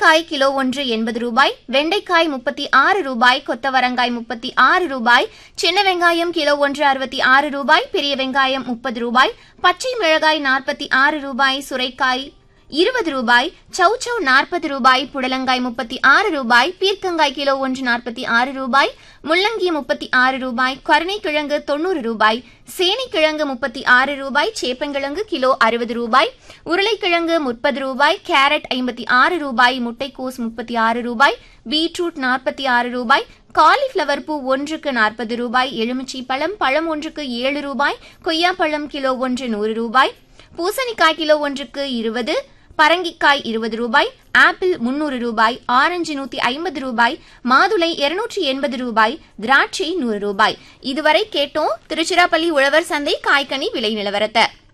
அவரைக்காய் கிலோ ஒன்று எண்பது ரூபாய் வெண்டைக்காய் முப்பத்தி ஆறு ரூபாய் கொத்தவரங்காய் முப்பத்தி ஆறு ரூபாய் சின்ன வெங்காயம் கிலோ ஒன்று அறுபத்தி ஆறு ரூபாய் பெரிய வெங்காயம் முப்பது ரூபாய் பச்சை மிளகாய் நாற்பத்தி ஆறு ரூபாய் சுரைக்காய் இருபது ரூபாய் சௌச்சௌ நாற்பது ரூபாய் புடலங்காய் முப்பத்தி ஆறு ரூபாய் பீர்க்கங்காய் கிலோ ஒன்று நாற்பத்தி ஆறு ரூபாய் முள்ளங்கி முப்பத்தி ஆறு ரூபாய் கருணைக்கிழங்கு தொண்ணூறு ரூபாய் சேனைக்கிழங்கு முப்பத்தி ஆறு ரூபாய் சேப்பங்கிழங்கு கிலோ அறுபது ரூபாய் உருளைக்கிழங்கு முப்பது ரூபாய் கேரட் ஐம்பத்தி ஆறு ரூபாய் முட்டைக்கோஸ் முப்பத்தி ஆறு ரூபாய் பீட்ரூட் நாற்பத்தி ஆறு ரூபாய் காலிஃப்ளவர் பூ ஒன்றுக்கு நாற்பது ரூபாய் எலுமிச்சை பழம் பழம் ஒன்றுக்கு ஏழு ரூபாய் கொய்யாப்பழம் கிலோ ஒன்று நூறு ரூபாய் பூசணிக்காய் கிலோ ஒன்றுக்கு இருபது பரங்கிக்காய் இருபது ரூபாய் ஆப்பிள் முன்னூறு ரூபாய் ஆரஞ்சு நூத்தி ஐம்பது ரூபாய் மாதுளை இருநூற்றி எண்பது ரூபாய் திராட்சை நூறு ரூபாய் இதுவரை கேட்டோம் திருச்சிராப்பள்ளி உழவர் சந்தை காய்கனி விலை நிலவரத்தை